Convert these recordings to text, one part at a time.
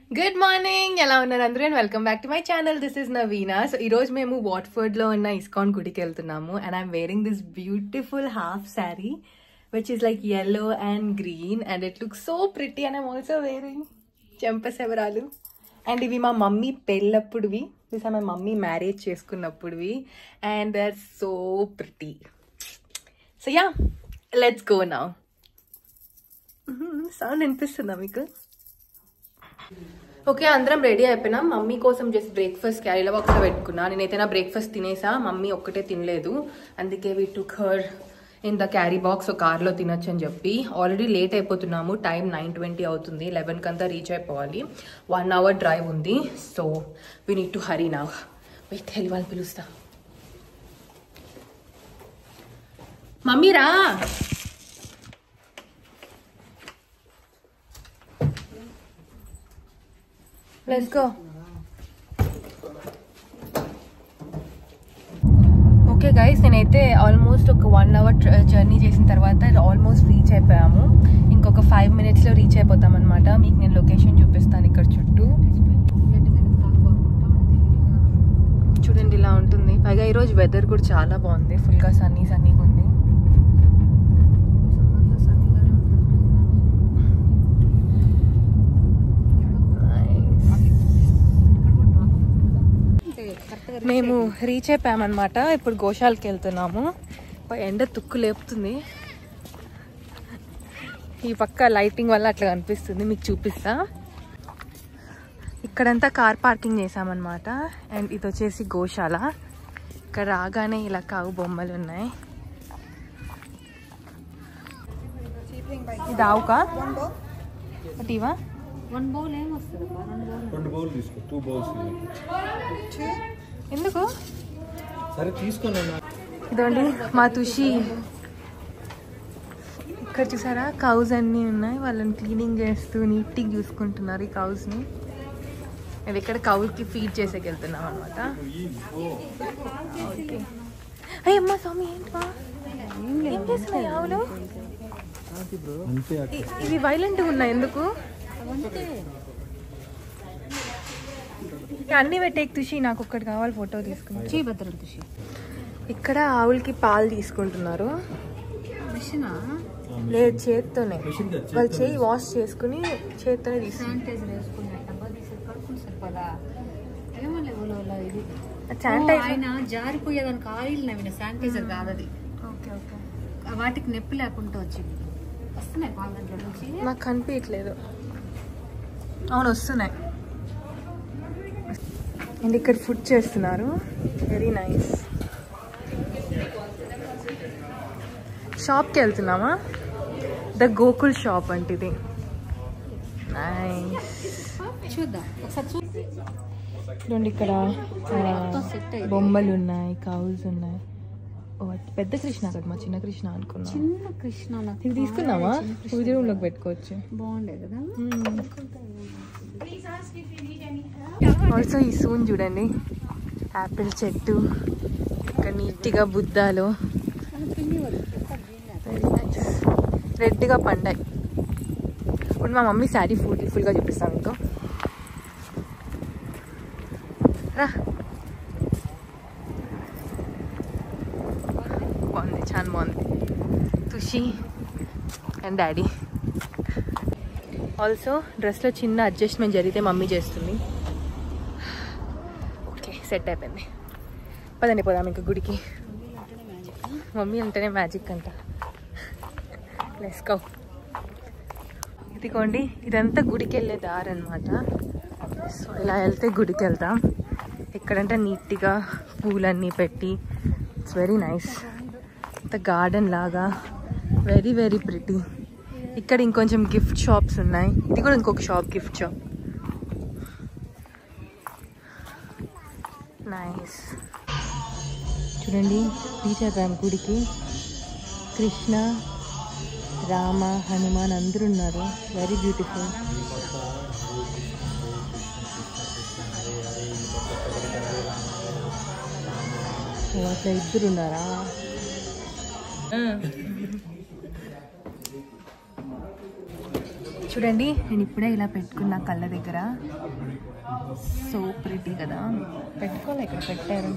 Good morning ఎలా ఉన్నారు అందరూ and welcome back to my channel this is Naveena so ఈ రోజు మేము వాట్ఫర్డ్ లో ఉన్న ఇస్కాన్ గుడికి వెళ్తున్నాము and I'm wearing this beautiful half saree which is like yellow and green and it look so pretty and I'm also wearing చెంపసెవరాలు and ఇవి మా మమ్మీ పెళ్ళప్పుడువి దిస్ మా మమ్మీ మ్యారేజ్ చేసుకున్నప్పుడువి and they are so pretty so yeah let's go నా sound వినిపిస్తుందా మీకు okay అందరం రెడీ అయిపోయినాం మమ్మీ కోసం జస్ట్ బ్రేక్ఫాస్ట్ క్యారీలో బాక్స్లో పెట్టుకున్నా నేనైతే నా బ్రేక్ఫాస్ట్ తినేసా మమ్మీ ఒక్కటే తినలేదు అందుకే we took her in the carry box కార్లో తినొచ్చు అని చెప్పి ఆల్రెడీ లేట్ అయిపోతున్నాము టైం నైన్ ట్వంటీ అవుతుంది లెవెన్కి అంతా రీచ్ అయిపోవాలి వన్ అవర్ డ్రైవ్ ఉంది so we need to hurry నా వెయిట్ హెలి వాళ్ళు పిలుస్తా మమ్మీ రా లెట్స్ గో ఓకే గైస్ నేనైతే ఆల్మోస్ట్ ఒక వన్ అవర్ జర్నీ చేసిన తర్వాత ఆల్మోస్ట్ రీచ్ అయిపోయాము ఇంకొక ఫైవ్ మినిట్స్లో రీచ్ అయిపోతాం అనమాట మీకు నేను లొకేషన్ చూపిస్తాను ఇక్కడ చుట్టూ చూడండి ఇలా ఉంటుంది పైగా ఈరోజు వెదర్ కూడా చాలా బాగుంది ఫుల్గా సన్నీ సన్నీగా ఉంది మేము రీచ్ అయిపోయామన్నమాట ఇప్పుడు గోశాలకి వెళ్తున్నాము ఎండ తుక్కు లేపుతుంది ఈ పక్క లైటింగ్ వల్ల అట్లా కనిపిస్తుంది మీకు చూపిస్తా ఇక్కడంతా కార్ పార్కింగ్ చేసామన్నమాట అండ్ ఇది వచ్చేసి గోశాల ఇక్కడ రాగానే ఇలా కావు బొమ్మలు ఉన్నాయి ఇది ఆవుకా ఇవా వన్ బౌల్ ఏం వస్తుంది రెండు బౌల్ రెండు బౌల్ తీసుకో టూ బౌల్స్ ఎందుకు సరే తీసుకోండి ఇదండి మా తుషి ఇక్కడ చూసారా కౌస్ అన్నీ ఉన్నాయి వాళ్ళని క్లీనింగ్ చేస్తూ నీట్గా చూసుకుంటున్నారు ఈ కౌస్ని మేము ఇక్కడ కౌకి ఫీడ్ చేసేకి వెళ్తున్నాం అనమాట ఓకే అయ్యమ్మ స్వామి ఏంటా ఏం చేస్తున్నాయి ఆవులు అంతే ఇ- ఇవి వైలెంట్గా ఉన్నాయి ఎందుకు ఇక అన్ని పెట్టేకి తుషి నాకు ఒక్కటి కావాలి ఫోటో తీసుకుని చేయి భద్రం తుషి ఇక్కడ ఆవులకి పాలు తీసుకుంటున్నారు మిషనా లేదు చేత్తోనే వాళ్ళు చేయి వాష్ చేసుకుని చేత్తోనే తీసుకుంటారు శానిటైజర్ వేసుకున్నా డబ్బా తీసి కడుక్కుని సరిపదా ఏమో లేవులో ఇది శానిటైజర్ ఓ, ఆయన జారిపోయేదానికి ఆయిల్ నవ్విన శానిటైజర్ కాదు అది ఓకే ఓకే ఆ వాటికి నొప్పి లేకుండా వచ్చింది వస్తున్నాయి పాల దగ్గర నుంచి నాకు కనిపించట్లేదు అవును వస్తున్నాయి అండ్ ఇక్కడ ఫుడ్ చేస్తున్నారు వెరీ నైస్ షాప్కి వెళ్తున్నామా ద గోకుల్ షాప్ అంటే ఇది నైస్ చూద్దాం ఒకసారి చూద్దాం చూడండి ఇక్కడ ఆ, సెట్ అయింది బొమ్మలు ఉన్నాయి కౌస్ ఉన్నాయి ఓ, పెద్ద కృష్ణ కదా మా చిన్న కృష్ణ అనుకున్నా చిన్న కృష్ణ నాకు ఇది తీసుకున్నావా చిన్న కృష్ణ. పూజ రూమ్ లోకి పెట్టుకోవచ్చు బాగుండే కదా ఆల్సో ఈ సూన్ చూడండి యాపిల్ చెట్టు ఇక్కడ నీట్గా బుద్ధాలు రెడ్గా పండాయి ఇప్పుడు మా మమ్మీ శారీ ఫుల్ ఫుల్గా చూపిస్తాను మీకు రా బాగుంది చాలా బాగుంది తుషి అండ్ డాడీ ఆల్సో డ్రెస్లో చిన్న అడ్జస్ట్మెంట్ జరిగితే మమ్మీ చేస్తుంది ఓకే సెట్ అయిపోయింది పదండి పోదాం ఇంకా గుడికి మమ్మీ అంటేనే మ్యాజిక్ అంట లెస్కో ఇదిగోండి ఇదంతా గుడికి వెళ్ళే దారి అనమాట సో ఇలా వెళ్తే గుడికి వెళ్తాం ఇక్కడంటే నీట్గా పూలన్నీ పెట్టి ఇట్స్ వెరీ నైస్ అంత గార్డెన్ లాగా వెరీ వెరీ ప్రిటీ ఇక్కడ ఇంకొంచెం గిఫ్ట్ షాప్స్ ఉన్నాయి ఇది కూడా ఇంకొక షాప్ గిఫ్ట్ షాప్ నైస్ చూడండి రీచ్ అయిపోయాం గుడికి కృష్ణ రామ హనుమాన్ అందరూ ఉన్నారు వెరీ బ్యూటిఫుల్ అట్లా ఇద్దరు ఉన్నారా చూడండి నేను ఇప్పుడే ఇలా పెట్టుకున్నా కళ్ళ దగ్గర సో ప్రిటీ కదా పెట్టుకోలే ఇక్కడ పెట్టారు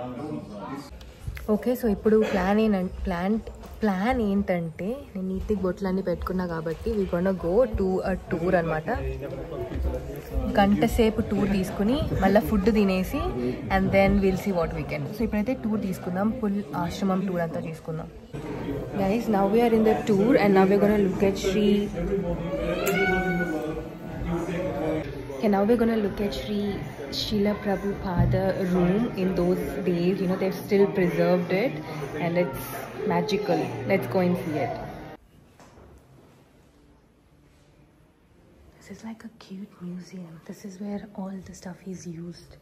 ఓకే సో ఇప్పుడు ప్లాన్ ఏంటంటే ప్లాన్ ప్లాన్ ఏంటంటే నేను నీట్గా బొట్లన్నీ పెట్టుకున్నా కాబట్టి వీ కొండ గో టు అ టూర్ అనమాట గంట సేపు టూర్ తీసుకుని మళ్ళీ ఫుడ్ తినేసి and then will see what weekend so ఇప్పుడైతే టూర్ తీసుకుందాం ఫుల్ ఆశ్రమం టూర్ అంతా తీసుకుందాం guys now we're in the tour and now we're gonna look at Shri Okay, now we're gonna look at Sri Srila Prabhupada room in those days. You know, they've still preserved it and it's magical. Let's go and see it. This is like a cute museum. This is where all the stuff is used.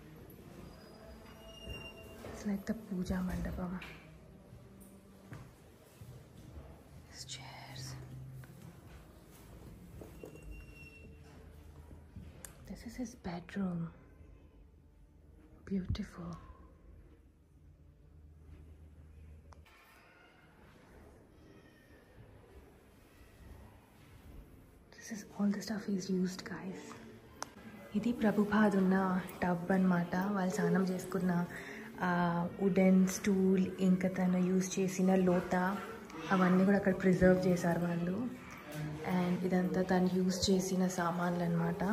It's like the puja mandapam. These chairs. This is his bedroom. Beautiful. This is all the stuff he's used, guys. ఇది ప్రభుపాద్ ఉన్న tub అన్నమాట వాళ్ళు స్నానం చేసుకున్న wooden stool ఇంకా తను use చేసిన లోత అవన్నీ కూడా అక్కడ ప్రిజర్వ్ చేశారు వాళ్ళు అండ్ ఇదంతా తను యూజ్ చేసిన సామాన్లు అనమాట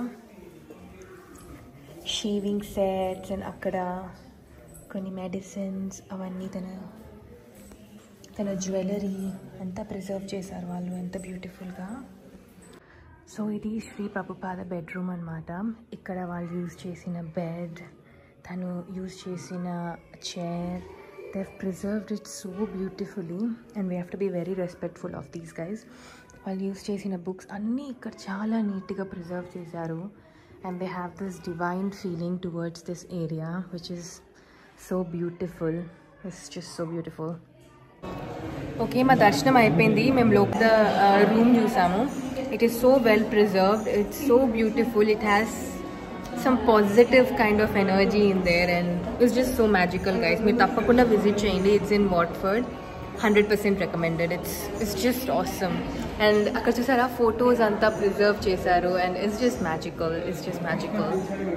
షేవింగ్ సెట్స్ అండ్ అక్కడ కొన్ని మెడిసిన్స్ అవన్నీ తన తన జ్యువెలరీ అంతా ప్రిజర్వ్ చేశారు వాళ్ళు ఎంత బ్యూటిఫుల్గా సో ఇది శ్రీ ప్రభుపాద బెడ్రూమ్ అనమాట ఇక్కడ వాళ్ళు యూజ్ చేసిన బెడ్ తను యూజ్ చేసిన chair they preserved it so beautifully and we have to be very respectful of these guys వాళ్ళు యూజ్ చేసిన బుక్స్ అన్నీ ఇక్కడ చాలా నీట్గా ప్రిజర్వ్ చేశారు and they have this divine feeling towards this area which is so beautiful it's just so beautiful okay మా దర్శనం అయిపోయింది మేము లోపల రూమ్ చూసాము it is so well preserved it's so beautiful it has some positive kind of energy in there and it's just so magical guys మీరు తప్పకుండా visit చేయండి it's in Watford hundred percent recommended it's it's just awesome and అక్కడ చూసారా photos అంతా preserve చేశారు and it's just magical it's just magical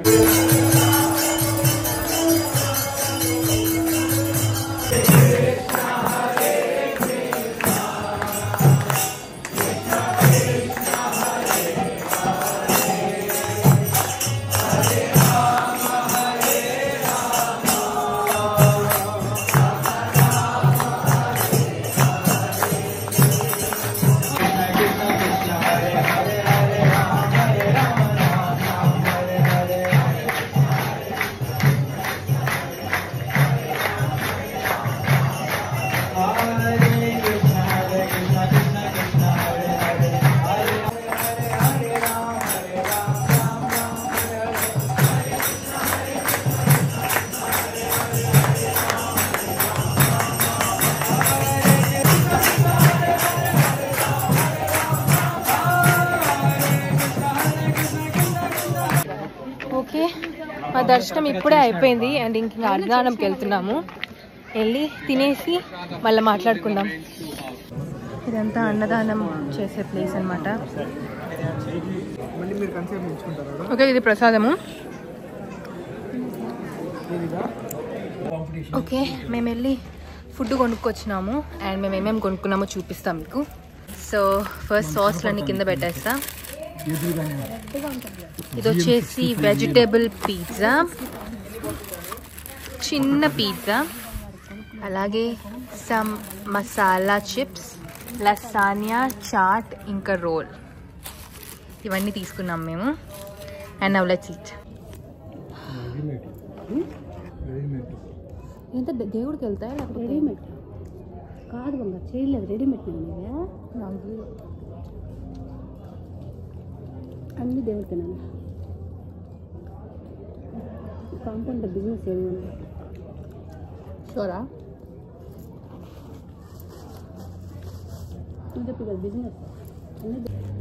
okay మా దర్శనం ఇప్పుడే అయిపోయింది అండ్ ఇంక ఇంకా అన్నదానంకి వెళ్తున్నాము వెళ్ళి తినేసి మళ్ళీ మాట్లాడుకుందాం ఇదంతా అన్నదానం చేసే ప్లేస్ అన్నమాట మళ్ళీ మీరు కన్సెప్ట్ ఎంచుకుంటారా ఓకే ఇది ప్రసాదము ఇదిగా ఓకే మేము వెళ్ళి ఫుడ్ కొనుక్కొచ్చినాము అండ్ మేము ఏమేమి కొనుక్కున్నామో చూపిస్తాం మీకు సో ఫస్ట్ సాస్లన్నీ కింద పెట్టేస్తా ఎదురుగానే ఇది వచ్చేసి వెజిటేబుల్ పిజ్జా చిన్న పిజ్జా అలాగే some masala chips lasagna chaat ఇంకా రోల్ ఇవన్నీ తీసుకున్నాం మేము and now let's eat readymade readymade ఎంత దేవుడికి వెళ్తాయి లేకపోతే రెడీమేడ్ కాదు బంగారు చేయలేదు రెడీమేడ్ నేను అన్ని దేవుడికి నాన్న కాంపౌండ్ బిజినెస్ ఏమి ఉంది షోరా నువ్వు చెప్పి కదా బిజినెస్ అన్ని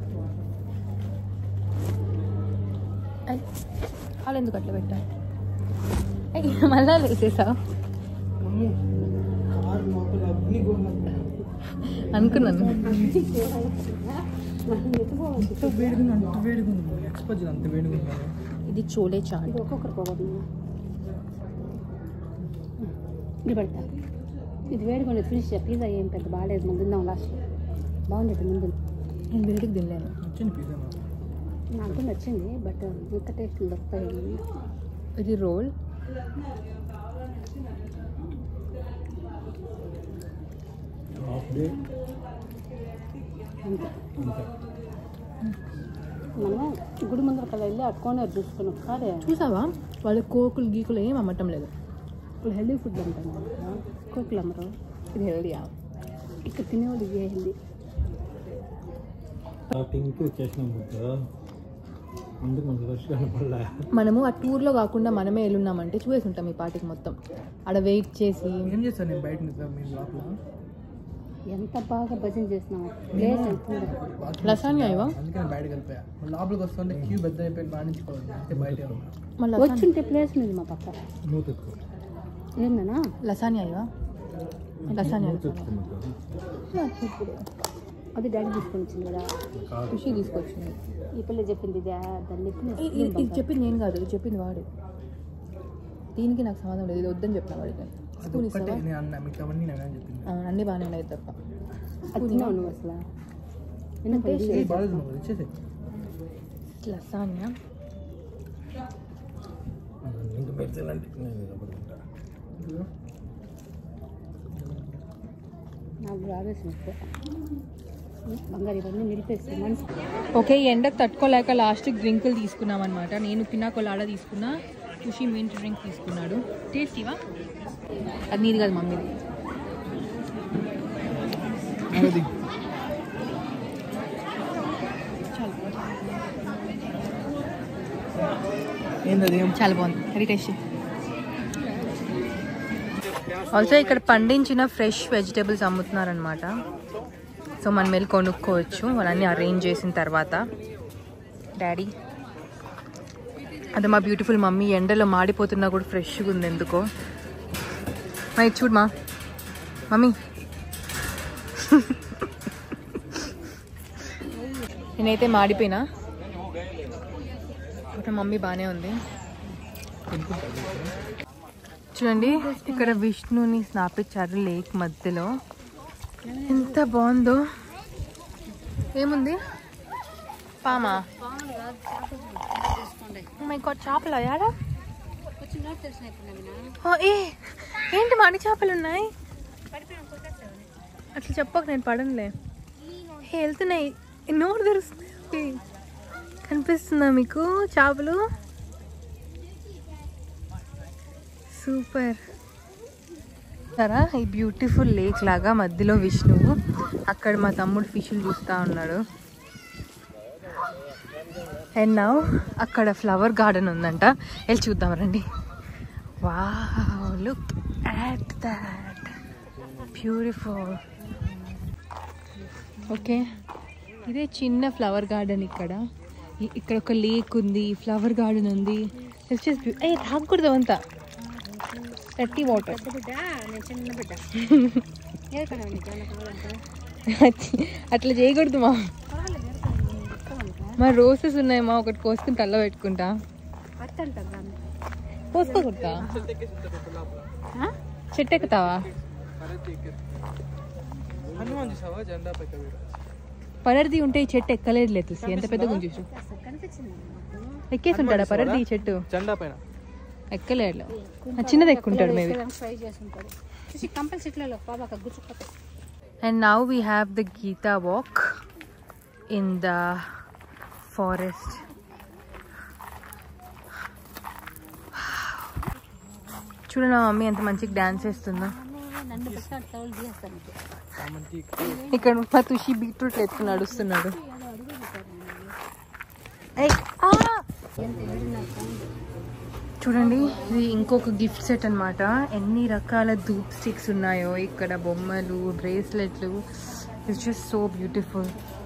వాళ్ళు ఎందుకు అట్లా పెట్టారు అయ్య, మళ్ళా వేసేసావు కార్ లోపల అగ్ని గుండం అనుకున్నాను అంత వేడిగా ఉంది అంత వేడిగా ఉంది ఎక్స్పోజ్ అంత వేడిగా ఉంది ఇది చోలే చాట్ ఇది ఒక్కొక్కరికి ఒకటి ఇది పెడతా ఇది వేడిగా ఉండేది ఫినిష్ పిజ్జా ఏం పెద్ద బాగాలేదు ముందు తిందాం లాస్ట్ బాగుండేది ముందు నేను వేడికి తినలేను వచ్చింది పిజ్జా నాకు నాకు నచ్చింది బట్ ఇంకా టేస్ట్ దొరుకుతాయి ఇది రోల్ హాఫ్ డే అంతే అంతే మనము గుడి ముందర కల్లా వెళ్ళి అట్టుకొని అది చూసుకున్నాం కాదే చూసావా వాళ్ళు కోకులు గీకులు ఏం అమ్మటం లేదు ఇప్పుడు హెల్దీ ఫుడ్ అంటాను కదా కోకులు అమ్మరు ఇది హెల్దీయా ఇక్కడ తినేవాళ్ళు ఇదే హెల్దీ పింక్ చేసిన ముద్ద ముందుకు మనకు రష్ కనపడలే మనము ఆ టూర్లో కాకుండా మనమే వెళ్ళున్నామంటే చూసేసి ఉంటాం ఈ పార్టీకి మొత్తం ఆడ వెయిట్ చేసి ఏం చేస్తాను నేను బయట నిద్ర మీ లోపల ఎంత బాగా భజన చేసినాము ప్లేస్ ఎంత ఉందో. లసాన్యా ఇవా అందుకే నేను బయటకు వెళ్ళిపోయా లోపలికి వస్తుంటే క్యూ పెద్ద అయిపోయి మానించుకోవాలి అంటే బయట మళ్ళీ వచ్చింటే ప్లేస్ ఉంది మా పక్క నువ్వు తెచ్చుకో ఏందనా లసాన్యా ఇవా లసాన్యా అది డాడీ తీసుకొని వచ్చింది కదా ఖుషి తీసుకొచ్చింది ఈ పిల్ల చెప్పింది ఇది దాన్ని ఎత్తి నేను ఇ- ఇ- ఇది చెప్పింది నేను కాదు ఇది చెప్పింది వాడు దీనికి నాకు సంబంధం లేదు ఇది వద్దని చెప్పిన వాడికి అది స్పూన్ ఒక్కటే ఇస్తావా నేను అన్న మీకు అవన్నీ నేను అని చెప్పింది అవును, అన్నీ బాగానే ఉన్నాయి తప్ప అది తిన్నావు నువ్వు అసలు ఎందుకంటే ఏ బాగాలేదు నువ్వు ఇచ్చేసి లసాన్యా ఇంకా పెడతానంటే నేను పడుకుంటా నాకు ఆవేశం ఎక్కువ బంగారు ఇవన్నీ నిలిపేసి మనసు ఓకే ఈ ఎండకు తట్టుకోలేక లాస్ట్ డ్రింకులు తీసుకున్నాం అనమాట నేను పిన్నా కొలాడా తీసుకున్నా ఖుషి మింట్ డ్రింక్ తీసుకున్నాడు టేస్టీవా అది నీది కాదు మమ్మీది అది ఏంది ఏం చాలా బాగుంది అది టేస్టీ ఆల్సో ఇక్కడ పండించిన ఫ్రెష్ వెజిటేబుల్స్ అమ్ముతున్నారనమాట సో మనం వెళ్ళి కొనుక్కోవచ్చు వాళ్ళన్నీ అరేంజ్ చేసిన తర్వాత డాడీ అదే మా బ్యూటిఫుల్ మమ్మీ ఎండలో మాడిపోతున్నా కూడా ఫ్రెష్గా ఉంది ఎందుకో మా ఇది చూడు మా మమ్మీ నేనైతే మాడిపోయినా ఇంకా మమ్మీ బాగానే ఉంది చూడండి ఇక్కడ విష్ణుని స్థాపించారు లేక్ మధ్యలో ఎంత బాగుందో ఏముంది పామా మై గాడ్ చేపలు అయ్యాడా వచ్చిన తెలిసిన నవీనా ఓ, ఏ ఏంటి మాడి చేపలు ఉన్నాయి అట్లా చెప్పక నేను పడనులే ఏ, వెళ్తున్నాయి నోరు తెరుస్తుంది కనిపిస్తుందా మీకు చేపలు సూపర్ సరా ఈ బ్యూటిఫుల్ లేక్ లాగా మధ్యలో విష్ణువు అక్కడ మా తమ్ముడు ఫిష్లు చూస్తూ ఉన్నాడు అండ్ నా అక్కడ ఫ్లవర్ గార్డెన్ ఉందంట వెళ్ళి చూద్దాం రండి wow look at that beautiful okay ఇదే చిన్న ఫ్లవర్ గార్డెన్ ఇక్కడ ఇ- ఇక్కడ ఒక లేక్ ఉంది ఫ్లవర్ గార్డెన్ ఉంది ఇట్స్ జస్ట్ ఏ తాగకూడదు అంతా థర్టీ వాటర్ పెద్ద బిడ్డ నేను చిన్న బిడ్డ ఏ కన్నా నీకు ఏమైనా కావాలంటే అట్లా చేయకూడదు మా పర్వాలేదు ఏడుకోండి. ఎక్కువ మా రోసెస్ ఉన్నాయి మా ఒకటి కోసుకుని తల్ల పెట్టుకుంటా అత్త అంటారు దాన్ని కోసుకోకూడదా చెట్టు ఎక్కుతావా హనుమాన్ చూసావా జెండా పైకి వీడు. పరడిది ఉంటే ఈ చెట్టు ఎక్కలేదు తులసి ఎంత పెద్దగా ఉంది చూసు అసలు కనిపించింది నాకు ఎక్కేసి ఉంటాడా పరడిది ఈ చెట్టు జెండా పైన ఎక్కలేడు ఆ చిన్నది ఎక్కుంటాడు మేబీ ట్రై చేసుకుంటాడు చూసి కంపల్సరీ ఇట్లా బాబా గుచ్చుకోతాడు And now we have the Gita walk in the forest. చూడండి మా మమ్మీ ఎంత మంచిగా డాన్స్ చేస్తుందో నన్ను పెట్టాడు తోలు తీస్తాను మంచి ఇక్కడ మా తుషి బీట్రూట్ ఎత్తుకుని నడుస్తున్నాడు ఏయ్, ఆ! చూడండి ఇది ఇంకొక గిఫ్ట్ సెట్ అన్నమాట ఎన్ని రకాల ధూప్ స్టిక్స్ ఉన్నాయో ఇక్కడ బొమ్మలు బ్రేస్లెట్లు it's just so beautiful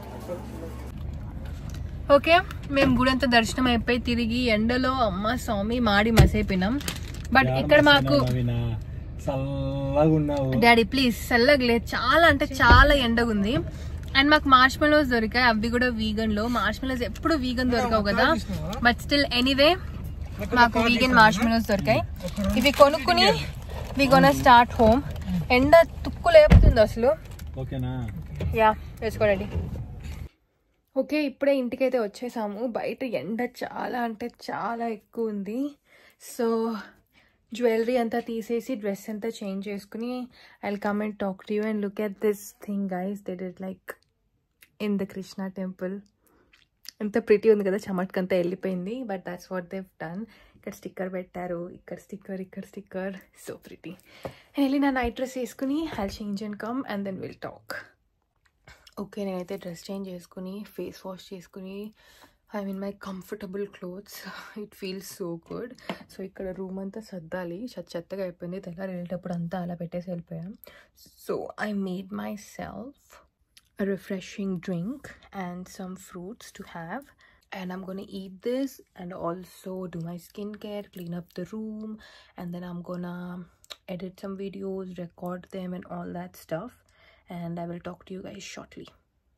okay మేము గుడంతా దర్శనం అయిపోయి తిరిగి ఎండలో అమ్మ స్వామి మాడి మసైపోయినాం బట్ ఇక్కడ మాకు చల్లగా ఉన్నావు డాడీ ప్లీజ్ చల్లగలే చాలా అంటే చాలా ఎండగా ఉంది అండ్ మాకు మార్ష్ మెలోస్ దొరికాయి అవి కూడా వీగన్ లో మార్ష్ మెలోస్ ఎప్పుడు వీగన్ దొరకవు కదా బట్ స్టిల్ ఎనీవే మాకు వీగన్ మార్ష్ మెలోస్ దొరికాయి ఇవి కొనుక్కుని వి గోన స్టార్ట్ హోమ్ ఎండ తుక్కు లేపుతుంది అసలు ఓకేనా యా వేసుకోండి ఓకే ఇప్పుడే ఇంటికైతే వచ్చేసాము బయట ఎండ చాలా అంటే చాలా ఎక్కువ ఉంది సో జ్యువెలరీ అంతా తీసేసి డ్రెస్ అంతా చేంజ్ చేసుకుని I come and talk to you and look at this thing guys that it like in the Krishna temple ఎంత ప్రిటీ ఉంది కదా చమట్కంతా వెళ్ళిపోయింది but that's what they've done ఇక్కడ స్టిక్కర్ పెట్టారు ఇక్కడ స్టిక్కర్ ఇక్కడ స్టిక్కర్ సో ప్రిటీ వెళ్ళి నా నైట్ డ్రెస్ వేసుకుని I change and come and then will talk okay నేనైతే డ్రెస్ చేంజ్ చేసుకుని ఫేస్ వాష్ చేసుకుని I mean my comfortable clothes it feels so good so ఇక్కడ రూమ్ అంతా సర్దాలి చెత్త చెత్తగా అయిపోయింది తెల్లారి వెళ్ళేటప్పుడు అంతా అలా పెట్టేసి వెళ్ళిపోయాం so I made myself a refreshing drink and some fruits to have and i'm gonna eat this and also do my skincare clean up the room and then i'm gonna edit some videos record them and all that stuff and i will talk to you guys shortly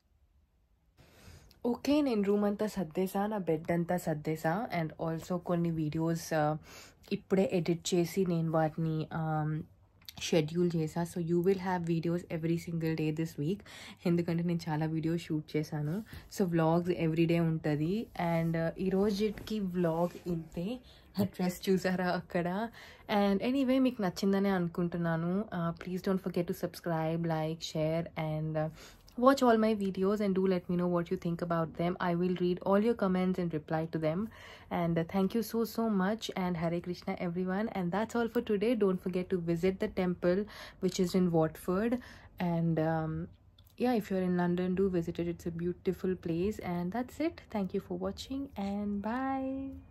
okay నేను room అంతా సర్దేసా నా bed అంతా సర్దేసా and also కొన్ని videos ఇప్పుడే edit చేసి నేను వాటిని షెడ్యూల్ చేసా so you will have videos every single day this week ఎందుకంటే నేను చాలా వీడియోస్ షూట్ చేశాను సో వ్లాగ్స్ ఎవ్రీ డే ఉంటుంది అండ్ ఈ రోజుకి వ్లాగ్ ఇంతే ఆ డ్రెస్ చూసారా అక్కడ అండ్ ఎనీవే మీకు నచ్చిందనే అనుకుంటున్నాను please don't forget to subscribe like share and watch all my videos and do let me know what you think about them i will read all your comments and reply to them and uh, thank you so so much and hare krishna everyone and that's all for today don't forget to visit the temple which is in watford and um, yeah if you're in london do visit it it's a beautiful place and that's it thank you for watching and bye